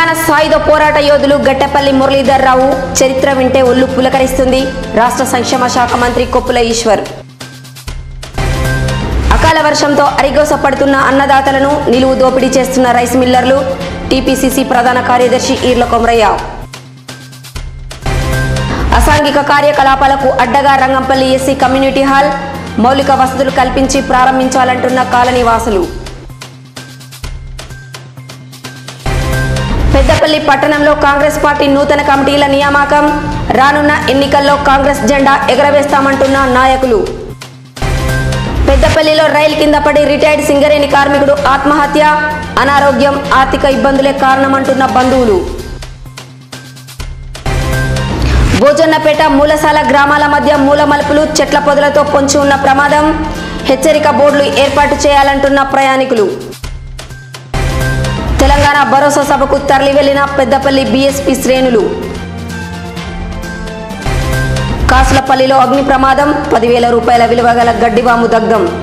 తెలంగాణ సాయుధ పోరాట యోధులు గట్టపల్లి మురళీధర్ రావు చరిత్ర వింటే ఒళ్ళు పులకరిస్తుంది రాష్ట్ర సంక్షేమ శాఖ మంత్రి కొప్పుల ఈశ్వర్ అకాల వర్షంతో అరిగోస పడుతున్న అన్నదాతలను నిలువు దోపిడీ చేస్తున్న రైస్ మిల్లర్లు టీపీసీసీ ప్రధాన కార్యదర్శి ఈర్ల కొమరయ్య అసాంఘిక కార్యకలాపాలకు అడ్డగా రంగంపల్లి ఎస్సీ కమ్యూనిటీ హాల్ మౌలిక వసతులు కల్పించి ప్రారంభించాలంటున్న కాలనీ వాసులు పెద్దపల్లి పట్టణంలో కాంగ్రెస్ పార్టీ నూతన కమిటీల నియామకం రానున్న ఎన్నికల్లో కాంగ్రెస్ జెండా ఎగరవేస్తామంటున్న నాయకులు పెద్దపల్లిలో రైలు కింద పడి రిటైర్డ్ సింగరేణి కార్మికుడు ఆత్మహత్య అనారోగ్యం ఆర్థిక ఇబ్బందులే కారణమంటున్న బంధువులు భోజన్నపేట మూలసాల గ్రామాల మధ్య మూల మలుపులు చెట్ల పొదలతో పొంచి ఉన్న ప్రమాదం హెచ్చరిక బోర్డులు ఏర్పాటు చేయాలంటున్న ప్రయాణికులు తెలంగాణ భరోసా సభకు తరలి వెళ్లిన పెద్దపల్లి బీఎస్పీ శ్రేణులు కాసులపల్లిలో అగ్ని ప్రమాదం పదివేల రూపాయల విలువ గల గడ్డివాము దగ్ధం